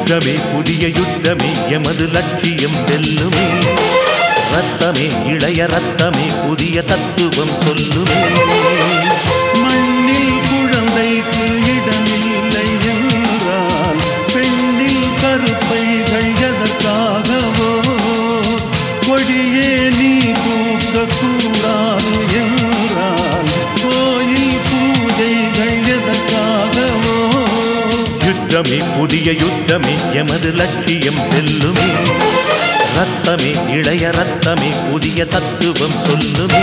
யுத்தமே புதிய யுத்தமே எமது லட்சியம் வெல்லுமே ரத்தமே இளைய ரத்தமே புதிய தத்துவம் சொல்லுமே மண்ணில் குழந்தைக்கு இடமில்லை என்றால் பெண்ணில் கருப்பைகள் எதற்காகவோ கொடியே நீ தூக்கக்கூடாது என்றால் கோயில் பூஜைகள் எதற்காகவோ யுத்தமே புதிய யுத்தமே எமது லட்சியம் வெல்லுமே ரத்தமே இளைய ரத்தமே புதிய தத்துவம் சொல்லுமே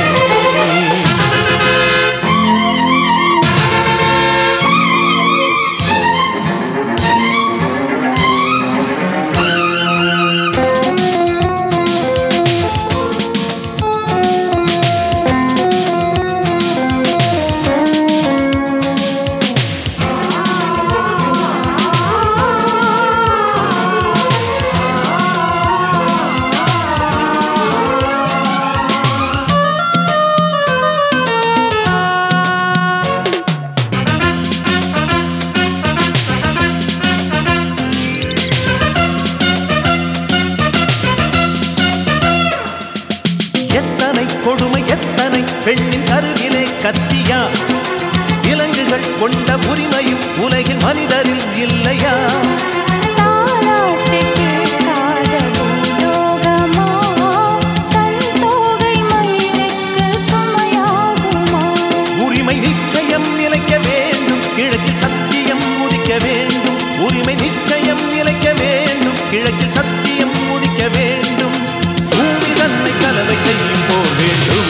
எத்தனை கொடுமை எத்தனை பெண்ணின் கருவிலே கத்தியா விலங்குகள் கொண்ட உரிமையும் உலகில் மனிதரில் இல்லையா தாலாட்டு கேட்காத பூலோகமா தன் தோகை மயிலுக்கு சுமையாகுமா உரிமை நிச்சயம் நிலைக்க வேண்டும் கிழக்கில் சத்தியம் உதிக்க வேண்டும் உரிமை நிச்சயம் நிலைக்க வேண்டும் கிழக்கில் சத்தியம் உதிக்க வேண்டும் பூமி தன்னை கலவை செய்யும் போர் வேண்டும்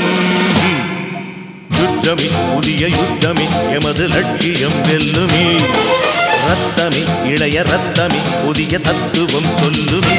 யுத்தமே புதிய யுத்தமே எமது லட்சியம் வெல்லுமே ரத்தமே இளைய ரத்தமே புதிய தத்துவம் சொல்லுமே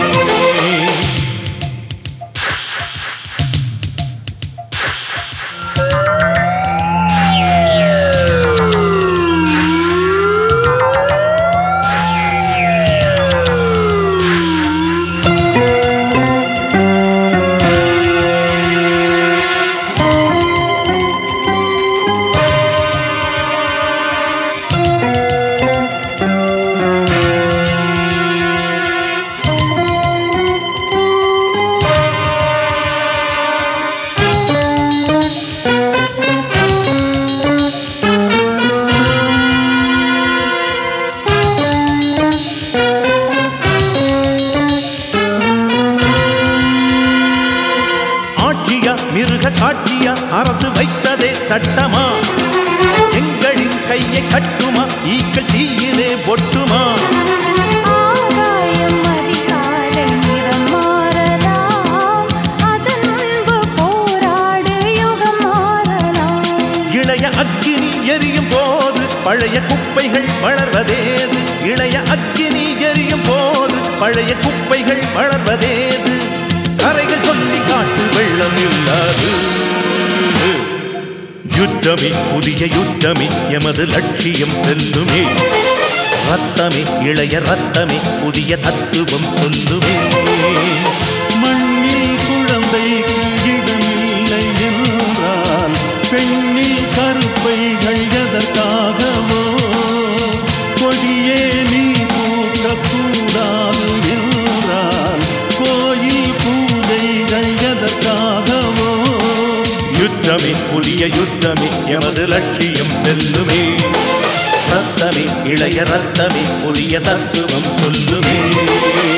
ஆட்சியா மிருக காட்சியா அரசு வைத்ததே சட்டமா எங்களின் கையை கட்டுமா ஈக்கள் தீயிலே ஒட்டுமா ஆகாயம் அதிகாலை நிறம் மாறலாம் அதன் முன்பு போராடு யுகம் மாறலாம் இளைய அக்கினி எரியும் போது பழைய குப்பைகள் வளர்வதேது இளைய அக்கினி எரியும் போது பழைய குப்பைகள் வளர்வதேது கரைகள் சொல்லி காட்டு வெள்ளம் இல்லாது யுத்தமே புதிய யுத்தமே எமது லட்சியம் செல்லுமே ரத்தமே இளைய ரத்தமே புதிய தத்துவம் சொல்லுமே மண்ணில் குழந்தைக்கு இடமில்லை என்றால் பெண்ணில் கருப்பைகள் எதற்காகவோ கொடியே நீ தூக்கக்கூடாது என்றால் கோயில் பூஜைகள் எதற்காகவோ யுத்தமே புதிய யுத்தமே எமது லட்சியம் வெல்லுமே ரத்தமே இளைய ரத்தமே புதிய தத்துவம் சொல்லுமே